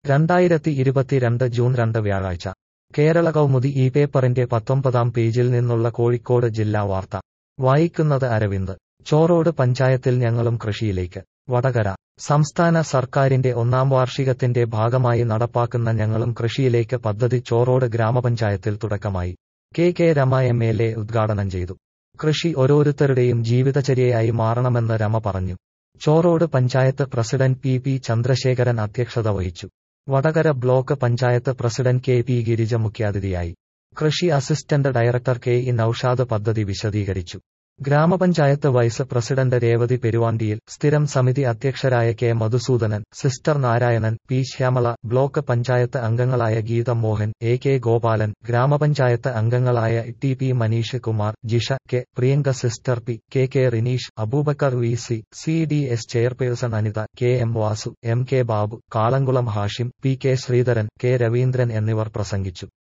രണ്ടായിരത്തി ഇരുപത്തിരണ്ട് ജൂൺ രണ്ട് വ്യാഴാഴ്ച കേരള കൗമുദി ഈ പേപ്പറിന്റെ പത്തൊമ്പതാം പേജിൽ നിന്നുള്ള കോഴിക്കോട് ജില്ലാ വാർത്ത വായിക്കുന്നത് അരവിന്ദ് ചോറോട് പഞ്ചായത്തിൽ ഞങ്ങളും കൃഷിയിലേക്ക് വടകര സംസ്ഥാന സർക്കാരിന്റെ ഒന്നാം വാർഷികത്തിന്റെ ഭാഗമായി നടപ്പാക്കുന്ന ഞങ്ങളും കൃഷിയിലേക്ക് പദ്ധതി ചോറോട് ഗ്രാമപഞ്ചായത്തിൽ തുടക്കമായി K K Rama M L A ഉദ്ഘാടനം ചെയ്തു കൃഷി ഓരോരുത്തരുടെയും ജീവിതചര്യയായി മാറണമെന്ന് രമ പറഞ്ഞു Chorode panchayat president P P Chandrasekharan അധ്യക്ഷത വഹിച്ചു Vadakara block panchayat president K P Girija മുഖ്യാതിഥിയായി കൃഷി assistant director K E Noushad പദ്ധതി വിശദീകരിച്ചു ഗ്രാമപഞ്ചായത്ത് വൈസ് പ്രസിഡന്റ് രേവതി പെരുവാണ്ടിയിൽ സ്ഥിരം സമിതി അധ്യക്ഷരായ K Madhusoodanan sister Narayanan P Shyamala block panchayat അംഗങ്ങളായ ഗീത മോഹൻ എ കെ ഗോപാലൻ ഗ്രാമപഞ്ചായത്ത് അംഗങ്ങളായ T P Maneesh Kumar Jisha K Priyanka sister P K K Rineesh Aboobacker V C C D S chairperson Anitha K M Vasu M K Babu Kalamkulam Hashim P K Sreedharan K Raveendran എന്നിവർ പ്രസംഗിച്ചു